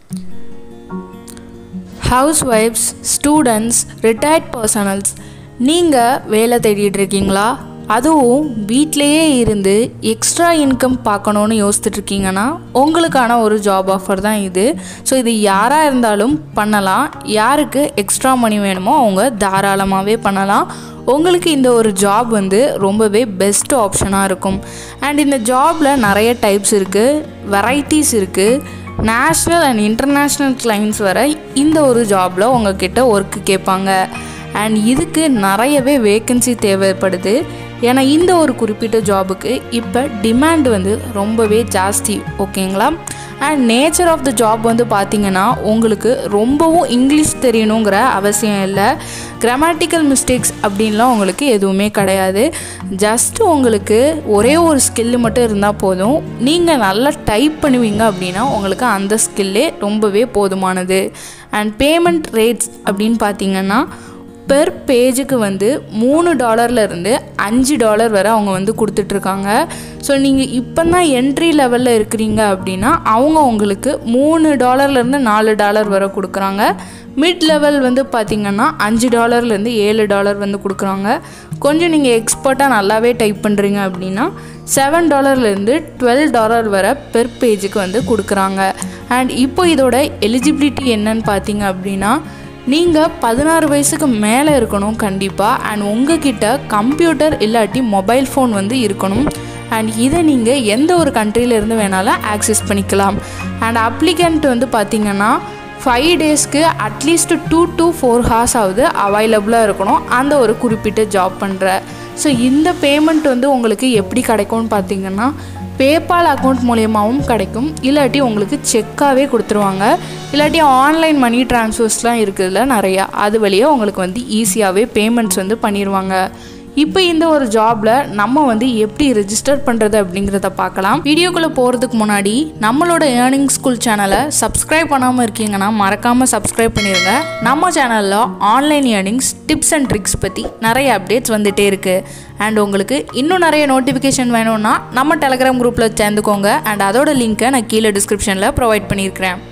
house ஒய்ஃப்ஸ் students retired personals நீங்கள் வேலை தேடிட்டு இருக்கீங்களா அதுவும் வீட்டிலையே இருந்து எக்ஸ்ட்ரா இன்கம் பார்க்கணுன்னு யோசிச்சுட்டு இருக்கீங்கன்னா உங்களுக்கான ஒரு ஜாப் ஆஃபர் தான் இது ஸோ இது யாராக இருந்தாலும் பண்ணலாம் யாருக்கு எக்ஸ்ட்ரா மணி வேணுமோ அவங்க தாராளமாகவே பண்ணலாம் உங்களுக்கு இந்த ஒரு ஜாப் வந்து ரொம்பவே பெஸ்ட் ஆப்ஷனாக இருக்கும் அண்ட் இந்த ஜாபில் நிறைய டைப்ஸ் இருக்குது வெரைட்டிஸ் இருக்குது நேஷ்னல் அண்ட் இன்டர்நேஷ்னல் கிளைண்ட்ஸ் வர இந்த ஒரு ஜாபில் உங்ககிட்ட ஒர்க்கு கேட்பாங்க அண்ட் இதுக்கு நிறையவே வேக்கன்சி தேவைப்படுது ஏன்னா இந்த ஒரு குறிப்பிட்ட ஜாபுக்கு இப்போ டிமாண்ட் வந்து ரொம்பவே ஜாஸ்தி ஓகேங்களா and nature of the job வந்து பார்த்திங்கன்னா உங்களுக்கு ரொம்பவும் இங்கிலீஷ் தெரியணுங்கிற அவசியம் இல்லை கிராமட்டிக்கல் மிஸ்டேக்ஸ் அப்படின்லாம் உங்களுக்கு எதுவுமே கிடையாது ஜஸ்ட் உங்களுக்கு ஒரே ஒரு ஸ்கில்லு மட்டும் இருந்தால் போதும் நீங்கள் நல்லா டைப் பண்ணுவீங்க அப்படின்னா உங்களுக்கு அந்த ஸ்கில்லே ரொம்பவே போதுமானது அண்ட் பேமெண்ட் ரேட்ஸ் அப்படின்னு பார்த்தீங்கன்னா பெர் பேஜுக்கு வந்து மூணு டாலர்லேருந்து அஞ்சு டாலர் வரை அவங்க வந்து கொடுத்துட்ருக்காங்க ஸோ நீங்கள் இப்போ தான் என்ட்ரி லெவலில் இருக்கிறீங்க அப்படின்னா அவங்க உங்களுக்கு மூணு டாலர்லேருந்து நாலு டாலர் வரை கொடுக்குறாங்க மிட் லெவல் வந்து பார்த்திங்கன்னா அஞ்சு டாலர்லேருந்து ஏழு டாலர் வந்து கொடுக்குறாங்க கொஞ்சம் நீங்கள் எக்ஸ்பர்ட்டாக நல்லாவே டைப் பண்ணுறீங்க அப்படின்னா செவன் டாலர்லேருந்து டுவெல் டாலர் வரை பெர் பேஜுக்கு வந்து கொடுக்குறாங்க அண்ட் இப்போ இதோட எலிஜிபிலிட்டி என்னன்னு பார்த்தீங்க அப்படின்னா நீங்கள் பதினாறு வயசுக்கு மேலே இருக்கணும் கண்டிப்பாக அண்ட் உங்ககிட்ட கம்ப்யூட்டர் இல்லாட்டி மொபைல் ஃபோன் வந்து இருக்கணும் அண்ட் இதை நீங்கள் எந்த ஒரு கண்ட்ரியிலேருந்து வேணாலும் ஆக்சஸ் பண்ணிக்கலாம் அண்ட் அப்ளிகண்ட் வந்து பார்த்திங்கன்னா ஃபைவ் டேஸ்க்கு at least two to four hours ஆகுது அவைலபிளாக இருக்கணும் அந்த ஒரு குறிப்பிட்ட ஜாப் பண்ணுற ஸோ இந்த பேமெண்ட் வந்து உங்களுக்கு எப்படி கிடைக்கும்னு பார்த்தீங்கன்னா பேபால் அக்கௌண்ட் மூலியமாகவும் கிடைக்கும் இல்லாட்டி உங்களுக்கு செக்காகவே கொடுத்துருவாங்க இல்லாட்டி ஆன்லைன் மணி ட்ரான்ஸ்ஃபர்ஸ்லாம் இருக்குதுல்ல நிறையா அது வழியாக உங்களுக்கு வந்து ஈஸியாகவே பேமெண்ட்ஸ் வந்து பண்ணிடுவாங்க இப்போ இந்த ஒரு ஜாபில் நம்ம வந்து எப்படி ரெஜிஸ்டர் பண்ணுறது அப்படிங்கிறத பார்க்கலாம் வீடியோக்குள்ளே போகிறதுக்கு முன்னாடி நம்மளோட ஏர்னிங் ஸ்கூல் சேனலை சப்ஸ்கிரைப் பண்ணாமல் இருக்கீங்கன்னா மறக்காமல் சப்ஸ்கிரைப் பண்ணிடுங்க நம்ம சேனலில் online earnings tips and tricks பற்றி நிறைய அப்டேட்ஸ் வந்துகிட்டே இருக்குது அண்ட் உங்களுக்கு இன்னும் நிறைய நோட்டிஃபிகேஷன் வேணும்னா நம்ம டெலகிராம் குரூப்பில் சேர்ந்துக்கோங்க அண்ட் அதோட லிங்க்கை நான் கீழே டிஸ்கிரிப்ஷனில் ப்ரொவைட் பண்ணியிருக்கிறேன்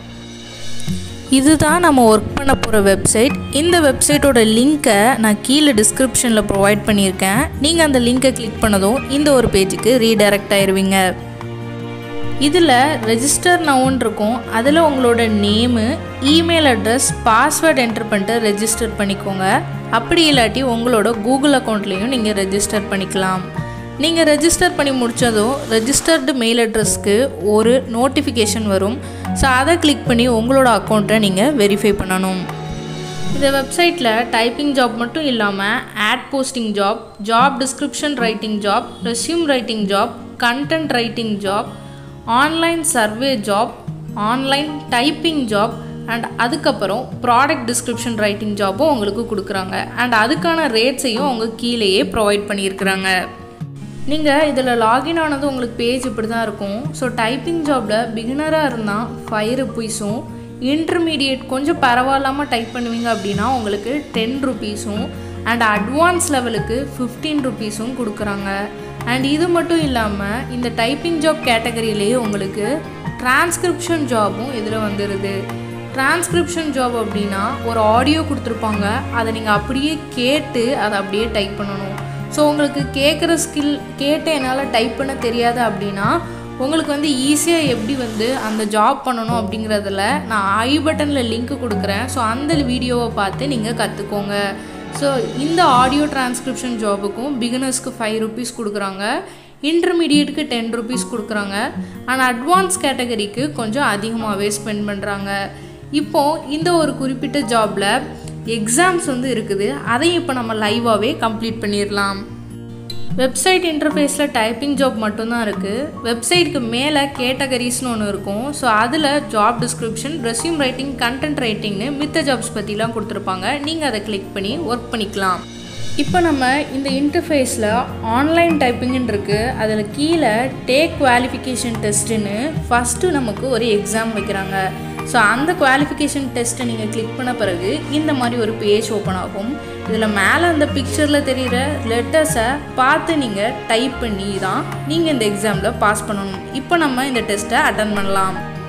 இதுதான் நம்ம ஒர்க் பண்ண போகிற வெப்சைட் இந்த வெப்சைட்டோட லிங்க்கை நான் கீழே டிஸ்கிரிப்ஷனில் ப்ரொவைட் பண்ணியிருக்கேன் நீங்கள் அந்த லிங்க்கை கிளிக் பண்ணதும் இந்த ஒரு பேஜுக்கு ரீடைரக்ட் ஆயிடுவீங்க இதில் ரெஜிஸ்டர் நவுன் இருக்கும் அதில் உங்களோட name email address password enter பண்ணிட்டு ரெஜிஸ்டர் பண்ணிக்கோங்க அப்படி இல்லாட்டி உங்களோட கூகுள் அக்கௌண்ட்லேயும் நீங்கள் ரெஜிஸ்டர் பண்ணிக்கலாம் நீங்கள் ரெஜிஸ்டர் பண்ணி முடித்ததும் ரெஜிஸ்டர்டு மெயில் அட்ரஸ்க்கு ஒரு நோட்டிஃபிகேஷன் வரும் ஸோ அதை கிளிக் பண்ணி உங்களோட அக்கௌண்ட்டை நீங்கள் வெரிஃபை பண்ணணும் இந்த வெப்சைட்டில் டைப்பிங் ஜாப் மட்டும் இல்லாமல் ad posting job job description writing job resume writing job content writing job online survey job online typing job and அதுக்கப்புறம் ப்ராடக்ட் டிஸ்கிரிப்ஷன் ரைட்டிங் ஜாப்பும் உங்களுக்கு கொடுக்குறாங்க அண்ட் அதுக்கான ரேட்ஸையும் அவங்க கீழேயே ப்ரொவைட் பண்ணியிருக்கிறாங்க நீங்கள் இதில் லாகின் ஆனது உங்களுக்கு பேஜ் இப்படி தான் இருக்கும் ஸோ டைப்பிங் ஜாபில் பிகினராக இருந்தால் ஃபைவ் ருபீஸும் இன்டர்மீடியட் கொஞ்சம் பரவாயில்லாமல் டைப் பண்ணுவீங்க அப்படின்னா உங்களுக்கு டென் ருபீஸும் அண்ட் அட்வான்ஸ் லெவலுக்கு ஃபிஃப்டீன் ருபீஸும் கொடுக்குறாங்க அண்ட் இது மட்டும் இல்லாமல் இந்த டைப்பிங் ஜாப் கேட்டகரியிலேயே உங்களுக்கு டிரான்ஸ்கிரிப்ஷன் ஜாபும் இதில் வந்துடுது டிரான்ஸ்கிரிப்ஷன் ஜாப் அப்படின்னா ஒரு ஆடியோ கொடுத்துருப்பாங்க அதை நீங்கள் அப்படியே கேட்டு அதை அப்படியே டைப் பண்ணணும் ஸோ உங்களுக்கு கேட்குற ஸ்கில் கேட்டு என்னால் டைப் பண்ண தெரியாது அப்படின்னா உங்களுக்கு வந்து ஈஸியாக எப்படி வந்து அந்த ஜாப் பண்ணணும் அப்படிங்கிறதுல நான் ஐ பட்டனில் லிங்க் கொடுக்குறேன் ஸோ அந்த வீடியோவை பார்த்து நீங்கள் கற்றுக்கோங்க ஸோ இந்த ஆடியோ டிரான்ஸ்கிரிப்ஷன் ஜாபுக்கும் பிகினர்ஸ்க்கு ஃபைவ் ருபீஸ் கொடுக்குறாங்க இன்டர்மீடியட்டுக்கு டென் ருபீஸ் கொடுக்குறாங்க ஆனால் அட்வான்ஸ் கேட்டகரிக்கு கொஞ்சம் அதிகமாகவே ஸ்பெண்ட் பண்ணுறாங்க இப்போது இந்த ஒரு குறிப்பிட்ட ஜாபில் எக்ஸாம்ஸ் வந்து இருக்குது அதையும் இப்போ நம்ம லைவாகவே கம்ப்ளீட் பண்ணிடலாம் வெப்சைட் இன்டர்ஃபேஸில் டைப்பிங் ஜாப் மட்டும்தான் இருக்குது வெப்சைட்டுக்கு மேலே கேட்டகரிஸ்னு ஒன்று இருக்கும் ஸோ அதில் job description resume writing content ரைட்டிங்னு மித்த ஜாப்ஸ் பற்றிலாம் கொடுத்துருப்பாங்க நீங்கள் அதை கிளிக் பண்ணி ஒர்க் பண்ணிக்கலாம் இப்போ நம்ம இந்த இன்டர்ஃபேஸில் ஆன்லைன் டைப்பிங்னு இருக்குது அதில் கீழே டேக் குவாலிஃபிகேஷன் டெஸ்ட்டுன்னு ஃபஸ்ட்டு நமக்கு ஒரு எக்ஸாம் வைக்கிறாங்க ஸோ அந்த குவாலிஃபிகேஷன் டெஸ்ட்டை நீங்கள் கிளிக் பண்ண பிறகு இந்த மாதிரி ஒரு பேஜ் ஓப்பன் ஆகும் இதில் மேலே அந்த பிக்சரில் தெரிகிற லெட்டர்ஸை பார்த்து நீங்கள் டைப் பண்ணி தான் நீங்கள் இந்த எக்ஸாமில் பாஸ் பண்ணணும் இப்போ நம்ம இந்த டெஸ்ட்டை அட்டன் பண்ணலாம்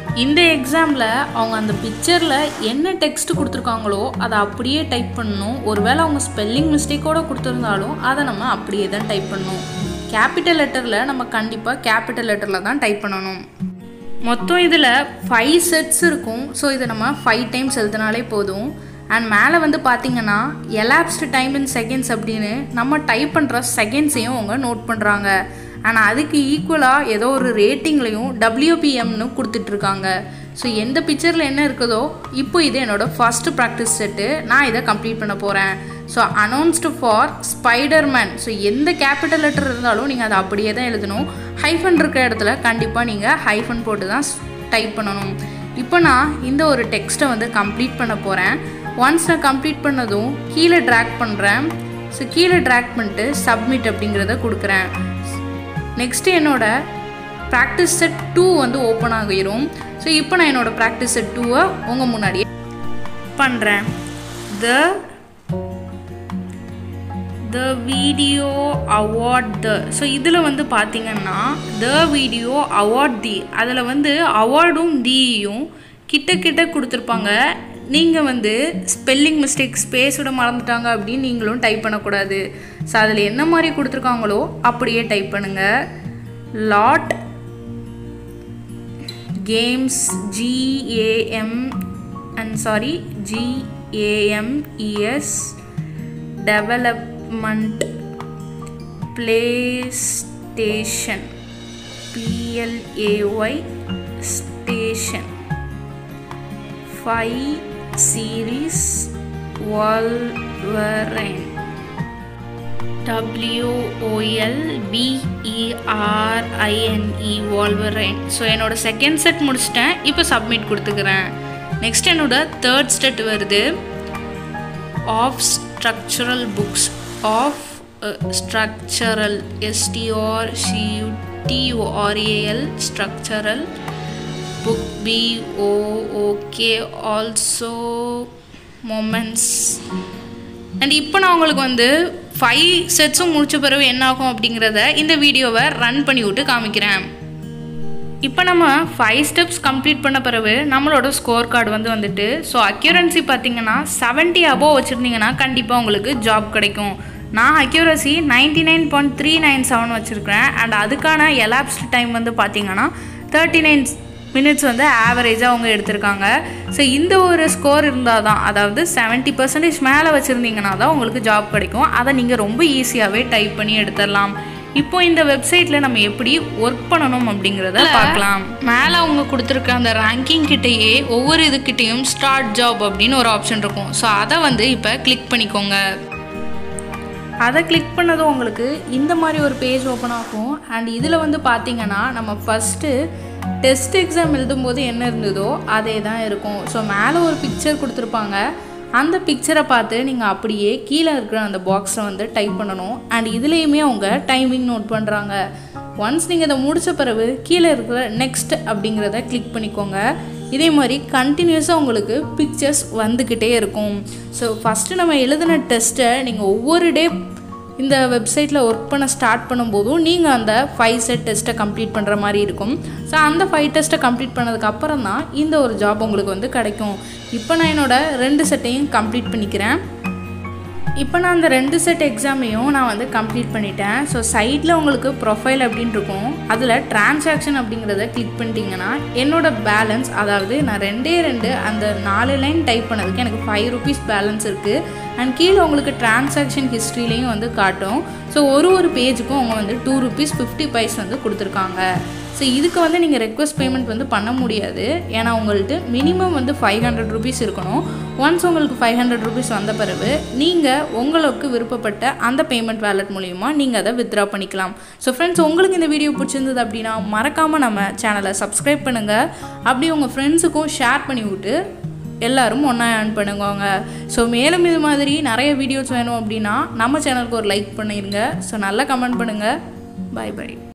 இந்த எக்ஸாமில் அவங்க அந்த பிக்சரில் என்ன டெக்ஸ்ட் கொடுத்துருக்காங்களோ அதை அப்படியே டைப் பண்ணணும் ஒருவேளை அவங்க ஸ்பெல்லிங் மிஸ்டேக்கோடு கொடுத்துருந்தாலும் அதை நம்ம அப்படியே தான் டைப் பண்ணணும் கேபிட்டல் லெட்டரில் நம்ம கண்டிப்பாக கேபிட்டல் லெட்டரில் தான் டைப் பண்ணணும் மொத்தம் இதில் ஃபைவ் செட்ஸ் இருக்கும் ஸோ இதை நம்ம ஃபைவ் டைம்ஸ் எழுதினாலே போதும் அண்ட் மேலே வந்து பார்த்தீங்கன்னா எலாப்ஸ்டு டைம் இன் செகண்ட்ஸ் அப்படின்னு நம்ம டைப் பண்ணுற செகண்ட்ஸையும் அவங்க நோட் பண்ணுறாங்க ஆனால் அதுக்கு ஈக்குவலாக ஏதோ ஒரு ரேட்டிங்லையும் டபிள்யூபிஎம்னு கொடுத்துட்ருக்காங்க ஸோ எந்த பிக்சரில் என்ன இருக்குதோ இப்போ இது என்னோடய ஃபஸ்ட்டு ப்ராக்டிஸ் செட்டு நான் இதை கம்ப்ளீட் பண்ண போகிறேன் so announced for Spiderman so எந்த கேபிட்டல் லெட்டர் இருந்தாலும் நீங்கள் அதை அப்படியே தான் எழுதணும் ஹைஃபன் இருக்கிற இடத்துல கண்டிப்பாக நீங்கள் ஹைஃபன் போட்டு தான் டைப் பண்ணணும் இப்போ நான் இந்த ஒரு டெக்ஸ்ட்டை வந்து கம்ப்ளீட் பண்ண போகிறேன் ஒன்ஸ் நான் கம்ப்ளீட் பண்ணதும் கீழே ட்ராக் பண்ணுறேன் ஸோ கீழே ட்ராக் பண்ணிட்டு சப்மிட் அப்படிங்கிறத கொடுக்குறேன் நெக்ஸ்ட்டு என்னோட ப்ராக்டிஸ் செட் டூ வந்து ஓப்பன் ஆகிரும் ஸோ இப்போ நான் என்னோட ப்ராக்டிஸ் செட் டூவை உங்கள் முன்னாடியே பண்ணுறேன் the the video award the so இதில் வந்து பார்த்தீங்கன்னா த வீடியோ அவார்ட் தி அதில் வந்து அவார்டும் தீயும் கிட்ட கிட்ட கொடுத்துருப்பாங்க நீங்கள் வந்து ஸ்பெல்லிங் மிஸ்டேக் ஸ்பேஸோட மறந்துட்டாங்க அப்படின்னு நீங்களும் டைப் பண்ணக்கூடாது ஸோ அதில் என்ன மாதிரி கொடுத்துருக்காங்களோ அப்படியே டைப் பண்ணுங்கள் lot games GAM and sorry ஜிஏஎம்இஎஸ் development play station பிஎல்ஏஒய் station five series வால்வரைன் டபிள்யூஓஎல் பிஇஆர்ஐஎன்இ வால்வரைன் so என்னோட செகண்ட் செட் முடிச்சிட்டேன் இப்போ சப்மிட் கொடுத்துக்கிறேன் நெக்ஸ்ட் என்னோட தேர்ட் செட் வருது of structural books of structural STR சியூடிஓஆர்ஏஎல் structural book B O okay also moments and இப்போ நான் உங்களுக்கு வந்து ஃபைவ் செட்ஸும் முடிச்ச பிறகு என்ன ஆகும் அப்படிங்கிறத இந்த வீடியோவை ரன் பண்ணி விட்டு காமிக்கிறேன் இப்போ நம்ம ஃபைவ் ஸ்டெப்ஸ் கம்ப்ளீட் பண்ண பிறகு நம்மளோட ஸ்கோர் கார்டு வந்து வந்துட்டு ஸோ அக்யூரன்சி பார்த்தீங்கன்னா செவன்ட்டி அபோவ் வச்சுருந்தீங்கன்னா கண்டிப்பாக உங்களுக்கு ஜாப் கிடைக்கும் நான் accuracy ninety nine point three nine seven வச்சுருக்கிறேன் அண்ட் அதுக்கான எலாப்ஸ்ட் டைம் வந்து பார்த்தீங்கன்னா தேர்ட்டி நைன் மினிட்ஸ் வந்து ஆவரேஜாக அவங்க எடுத்திருக்காங்க ஸோ இந்த ஒரு ஸ்கோர் இருந்தால் தான் அதாவது செவன்ட்டி பர்சன்டேஜ் மேலே வச்சுருந்தீங்கன்னா தான் உங்களுக்கு ஜாப் கிடைக்கும் அதை நீங்கள் ரொம்ப ஈஸியாகவே டைப் பண்ணி எடுத்துடலாம் இப்போ இந்த வெப்சைட்டில் நம்ம எப்படி ஒர்க் பண்ணணும் அப்படிங்கிறத பார்க்கலாம் மேலே அவங்க கொடுத்துருக்க அந்த ரேங்கிங் கிட்டேயே ஒவ்வொரு இதுக்கிட்டேயும் ஸ்டார்ட் ஜாப் அப்படின்னு ஒரு ஆப்ஷன் இருக்கும் ஸோ அதை வந்து இப்போ கிளிக் பண்ணிக்கோங்க அதை கிளிக் பண்ணதும் உங்களுக்கு இந்த மாதிரி ஒரு பேஜ் ஓப்பன் ஆகும் அண்ட் இதில் வந்து பார்த்தீங்கன்னா நம்ம ஃபஸ்ட்டு டெஸ்ட் எக்ஸாம் எழுதும்போது என்ன இருந்ததோ அதே தான் இருக்கும் ஸோ மேலே ஒரு பிக்சர் கொடுத்துருப்பாங்க அந்த பிக்சரை பார்த்து நீங்கள் அப்படியே கீழே இருக்கிற அந்த பாக்ஸை வந்து டைப் பண்ணணும் அண்ட் இதுலேயுமே அவங்க டைமிங் நோட் பண்ணுறாங்க ஒன்ஸ் நீங்கள் இதை முடித்த பிறகு கீழே இருக்கிற நெக்ஸ்ட் அப்படிங்கிறத கிளிக் பண்ணிக்கோங்க இதே மாதிரி கண்டினியூஸாக உங்களுக்கு பிக்சர்ஸ் வந்துக்கிட்டே இருக்கும் ஸோ ஃபஸ்ட்டு நம்ம எழுதின டெஸ்ட்டை நீங்கள் ஒவ்வொரு டே இந்த வெப்சைட்டில் ஒர்க் பண்ண ஸ்டார்ட் பண்ணும்போதும் நீங்கள் அந்த ஃபைவ் செட் டெஸ்ட்டை கம்ப்ளீட் பண்ணுற மாதிரி இருக்கும் ஸோ அந்த ஃபைவ் டெஸ்ட்டை கம்ப்ளீட் பண்ணதுக்கு அப்புறம் தான் இந்த ஒரு ஜாப் உங்களுக்கு வந்து கிடைக்கும் இப்போ நான் என்னோடய ரெண்டு செட்டையும் கம்ப்ளீட் பண்ணிக்கிறேன் இப்போ நான் அந்த ரெண்டு செட் எக்ஸாமையும் நான் வந்து கம்ப்ளீட் பண்ணிட்டேன் ஸோ சைடில் உங்களுக்கு ப்ரொஃபைல் அப்படின்னு இருக்கும் அதில் டிரான்சாக்ஷன் அப்படிங்கிறத கிளிக் பண்ணிட்டீங்கன்னா என்னோடய பேலன்ஸ் அதாவது நான் ரெண்டே ரெண்டு அந்த நாலு லைன் டைப் பண்ணதுக்கு எனக்கு ஃபைவ் ருபீஸ் பேலன்ஸ் இருக்குது அண்ட் கீழே உங்களுக்கு டிரான்சாக்ஷன் ஹிஸ்ட்ரிலையும் வந்து காட்டும் ஸோ ஒரு ஒரு பேஜுக்கும் அவங்க வந்து டூ ருபீஸ் ஃபிஃப்டி பைஸ் வந்து கொடுத்துருக்காங்க ஸோ இதுக்கு வந்து நீங்கள் ரெக்வஸ்ட் பேமெண்ட் வந்து பண்ண முடியாது ஏன்னா உங்கள்கிட்ட மினிமம் வந்து ஃபைவ் ஹண்ட்ரட் ருபீஸ் இருக்கணும் ஒன்ஸ் உங்களுக்கு ஃபைவ் ஹண்ட்ரட் ருபீஸ் வந்த பிறகு நீங்கள் உங்களுக்கு விருப்பப்பட்ட அந்த பேமெண்ட் வேலட் மூலிமா நீங்கள் அதை வித்ட்ரா பண்ணிக்கலாம் ஸோ ஃப்ரெண்ட்ஸ் உங்களுக்கு இந்த வீடியோ பிடிச்சிருந்தது அப்படின்னா மறக்காமல் நம்ம சேனலை சப்ஸ்கிரைப் பண்ணுங்கள் அப்படி உங்கள் ஃப்ரெண்ட்ஸுக்கும் ஷேர் பண்ணி விட்டு எல்லாரும் ஒன்றா ஏர்ன் பண்ணுவாங்க ஸோ மேலும் இது மாதிரி நிறைய வீடியோஸ் வேணும் அப்படின்னா நம்ம சேனலுக்கு ஒரு லைக் பண்ணிடுங்க ஸோ நல்லா கமெண்ட் பண்ணுங்கள் பை பை